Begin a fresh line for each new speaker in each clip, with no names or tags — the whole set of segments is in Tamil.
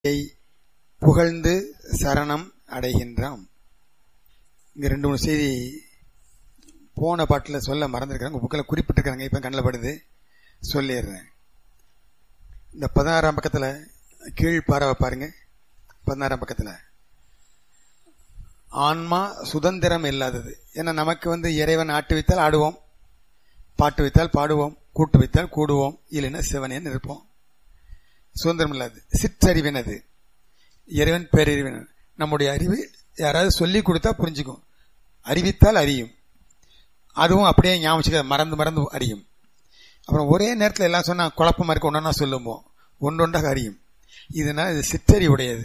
புகழ்ந்து சரணம் அடைகின்றாம் இங்க ரெண்டு மூணு செய்தி போன பாட்டில் சொல்ல மறந்துருக்காங்க புக்கில் குறிப்பிட்டிருக்காங்க இப்போ கண்ணில் படுது சொல்லிடுறேன் இந்த பதினாறாம் பக்கத்தில் கீழ் பாராவை பாருங்க பதினாறாம் பக்கத்தில் ஆன்மா சுதந்திரம் இல்லாதது ஏன்னா நமக்கு வந்து இறைவன் ஆட்டு வைத்தால் ஆடுவோம் பாட்டு வைத்தால் பாடுவோம் கூட்டு வைத்தால் கூடுவோம் இல்லைன்னா சிவனேன்னு இருப்போம் சுதந்திரம் இல்லாது சிற்றறிவினது இறைவன் பேரறிவினன் நம்முடைய அறிவு யாராவது சொல்லி கொடுத்தா புரிஞ்சுக்கும் அறிவித்தால் அறியும் அதுவும் அப்படியே ஞாபகம் மறந்து மறந்து அறியும் அப்புறம் ஒரே நேரத்தில் எல்லாம் சொன்னா குழப்பமா இருக்க ஒன்றா சொல்லுவோம் ஒன்றொன்றாக அறியும் இதனால் இது சிற்றறிவுடையது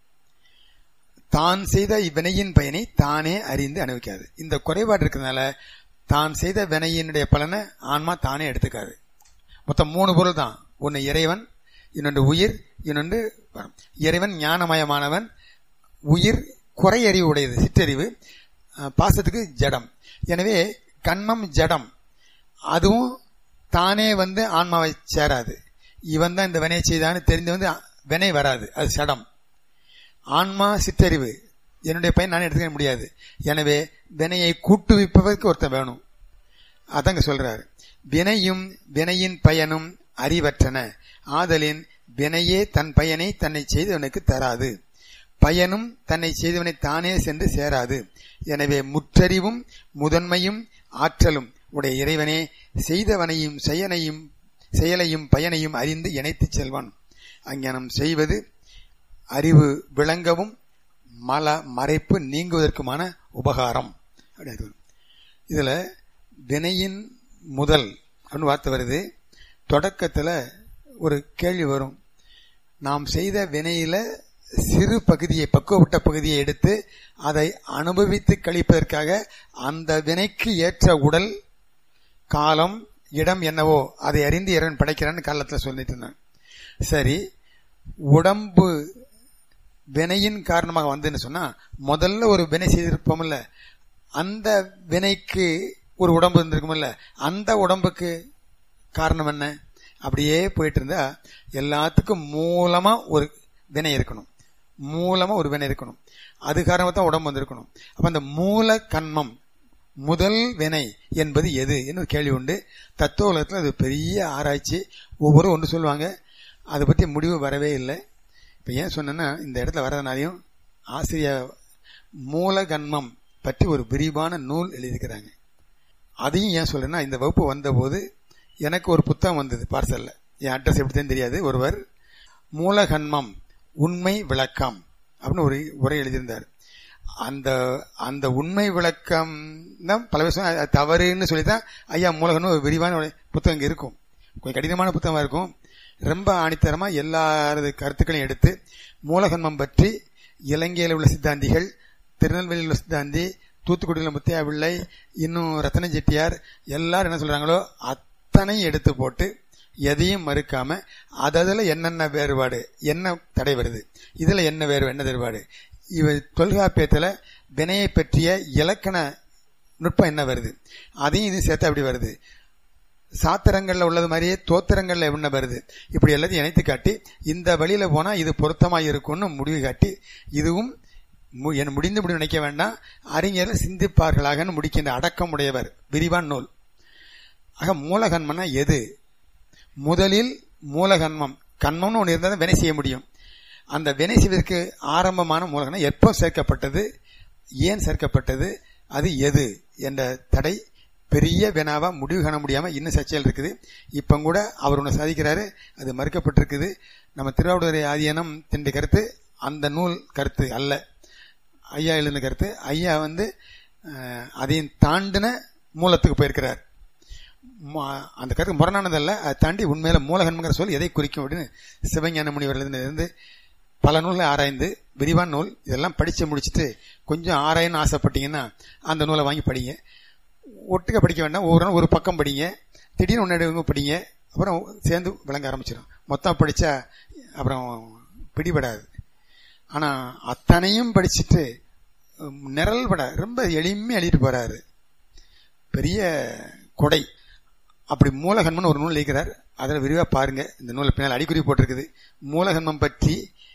தான் செய்த இவ்வினையின் பயனை தானே அறிந்து அனுபவிக்காது இந்த குறைபாடு இருக்கிறதுனால தான் செய்த வினையினுடைய பலனை ஆன்மா தானே எடுத்துக்காது மொத்தம் மூணு பொருள் தான் ஒன்று இறைவன் இன்னொன்று உயிர் இன்னொன்று இறைவன் ஞானமயமானவன் உயிர் குறையறிவு உடையது சிற்றறிவு பாசத்துக்கு ஜடம் எனவே கண்மம் ஜடம் அதுவும் தானே வந்து ஆன்மாவை சேராது இவன் தான் இந்த வினையை செய்தான்னு தெரிந்து வந்து வினை வராது அது சடம் ஆன்மா சிற்றறிவு என்னுடைய பையன் நான் எடுத்துக்க முடியாது எனவே வினையை கூட்டுவிப்பதற்கு ஒருத்தன் வேணும் அதங்க சொல்றாரு வினையும் வினையின் பயனும் அறிவற்றன ஆதலின் வினையே தன் பயனை தன்னை செய்தவனுக்கு தராது பயனும் தன்னை செய்தவனை தானே சென்று சேராது எனவே முற்றறிவும் முதன்மையும் ஆற்றலும் உடைய இறைவனே செய்தவனையும் செயனையும் செயலையும் பயனையும் அறிந்து இணைத்துச் செல்வான் அஞ்ஞானம் செய்வது அறிவு விளங்கவும் மல மறைப்பு நீங்குவதற்குமான உபகாரம் இதுல வினையின் முதல் அப்படின்னு வார்த்தை வருது தொடக்கத்துல ஒரு கேள்வி வரும் நாம் செய்த வினையில சிறு பகுதியை பக்குவப்பட்ட பகுதியை எடுத்து அதை அனுபவித்து கழிப்பதற்காக அந்த வினைக்கு ஏற்ற உடல் காலம் இடம் என்னவோ அதை அறிந்து இறைவன் படைக்கிறான்னு காலத்தில் சொல்லிட்டு இருந்தான் சரி உடம்பு வினையின் காரணமாக வந்துன்னு சொன்னா முதல்ல ஒரு வினை செய்திருப்போம்ல அந்த வினைக்கு ஒரு உடம்பு இருந்திருக்கும்ல அந்த உடம்புக்கு காரணம் என்ன அப்படியே போயிட்டு இருந்தா எல்லாத்துக்கும் மூலமா ஒரு வினை இருக்கணும் மூலமா ஒரு வினை இருக்கணும் அது காரணமாக தான் உடம்பு வந்திருக்கணும் அப்ப அந்த மூல கண்மம் முதல் வினை என்பது எது என்று கேள்வி உண்டு தத்துவ உலகத்தில் அது பெரிய ஆராய்ச்சி ஒவ்வொரு ஒன்று சொல்லுவாங்க அதை பற்றி முடிவு வரவே இல்லை இப்போ ஏன் சொன்னேன்னா இந்த இடத்துல வர்றதுனாலையும் ஆசிரியர் மூலகன்மம் பற்றி ஒரு விரிவான நூல் எழுதியிருக்கிறாங்க அதையும் ஏன் சொல்றேன்னா இந்த வகுப்பு வந்தபோது எனக்கு ஒரு புத்தகம் வந்தது பார்சலில் என் அட்ரஸ் எப்படின்னு தெரியாது ஒருவர் மூலகன்மம் உண்மை விளக்கம் அப்படின்னு ஒரு உரை எழுதியிருந்தார் அந்த அந்த உண்மை விளக்கம் தான் பல விஷயம் தவறுன்னு சொல்லி தான் ஐயா மூலகன்னு ஒரு விரிவான புத்தகம் இருக்கும் கொஞ்சம் கடினமான புத்தகமாக இருக்கும் ரொம்ப ஆணித்தரமா எல்லாரது கருத்துக்களையும் எடுத்து மூலகன்மம் பற்றி இலங்கையில் உள்ள சித்தாந்திகள் திருநெல்வேலியில் உள்ள சித்தாந்தி தூத்துக்குடியில் முத்தையா பிள்ளை இன்னும் ரத்தன செட்டியார் எல்லாரும் என்ன சொல்றாங்களோ அத்தனையும் எடுத்து போட்டு எதையும் மறுக்காம அததுல என்னென்ன வேறுபாடு என்ன தடை வருது இதுல என்ன வேறு என்ன வேறுபாடு இவ தொல்காப்பியத்துல வினையை பற்றிய இலக்கண நுட்பம் என்ன வருது அதையும் இது சேர்த்து அப்படி வருது சாத்திரங்கள்ல உள்ளது மாதிரியே தோத்திரங்கள்ல என்ன வருது இப்படி எல்லாத்தையும் இணைத்து காட்டி இந்த வழியில போனா இது பொருத்தமா இருக்கும்னு முடிவு காட்டி இதுவும் என் முடிந்து முடிவு நினைக்க வேண்டாம் அறிஞர்கள் சிந்திப்பார்களாக முடிக்கின்ற அடக்கம் உடையவர் விரிவான் நூல் ஆக மூலகன்மனா எது முதலில் மூலகன்மம் கண்மம்னு ஒன்று இருந்தால் வினை செய்ய முடியும் அந்த வினை செய்வதற்கு ஆரம்பமான மூலகனம் எப்போ சேர்க்கப்பட்டது ஏன் சேர்க்கப்பட்டது அது எது என்ற தடை பெரிய வினாவா முடிவு காண முடியாம இன்னும் சர்ச்சையில் இருக்குது இப்ப கூட அவர் ஒன்று சாதிக்கிறாரு அது மறுக்கப்பட்டிருக்குது நம்ம திருவாவூரை ஆதியனம் திண்டு கருத்து அந்த நூல் கருத்து அல்ல ஐயா எழுதின கருத்து ஐயா வந்து அதையும் தாண்டின மூலத்துக்கு போயிருக்கிறார் அந்த கருத்து முரணானதல்ல அதை தாண்டி உண்மையில மூலகன்கிற சொல் எதை குறிக்கும் அப்படின்னு சிவஞான முனிவர் இருந்து பல நூலை ஆராய்ந்து விரிவான நூல் இதெல்லாம் படிச்சு முடிச்சுட்டு கொஞ்சம் ஆராயன்னு ஆசைப்பட்டீங்கன்னா அந்த நூலை வாங்கி படிங்க ஒட்டுக்க படிக்க வேண்டாம் ஒவ்வொரு நாள் ஒரு பக்கம் படிங்க திடீர்னு ஒன்று படிங்க அப்புறம் சேர்ந்து விளங்க ஆரம்பிச்சிடும் மொத்தம் படித்தா அப்புறம் பிடிபடாது ஆனால் அத்தனையும் படிச்சுட்டு நிரல் பட ரொம்ப எளிமையாக எழுதிட்டு போறாரு பெரிய கொடை அப்படி மூலகன்மன் ஒரு நூல் எழுதிக்கிறார் அதில் விரிவாக பாருங்க இந்த நூலை பின்னால் அடிக்குறி போட்டிருக்குது மூலகன்மம் பற்றி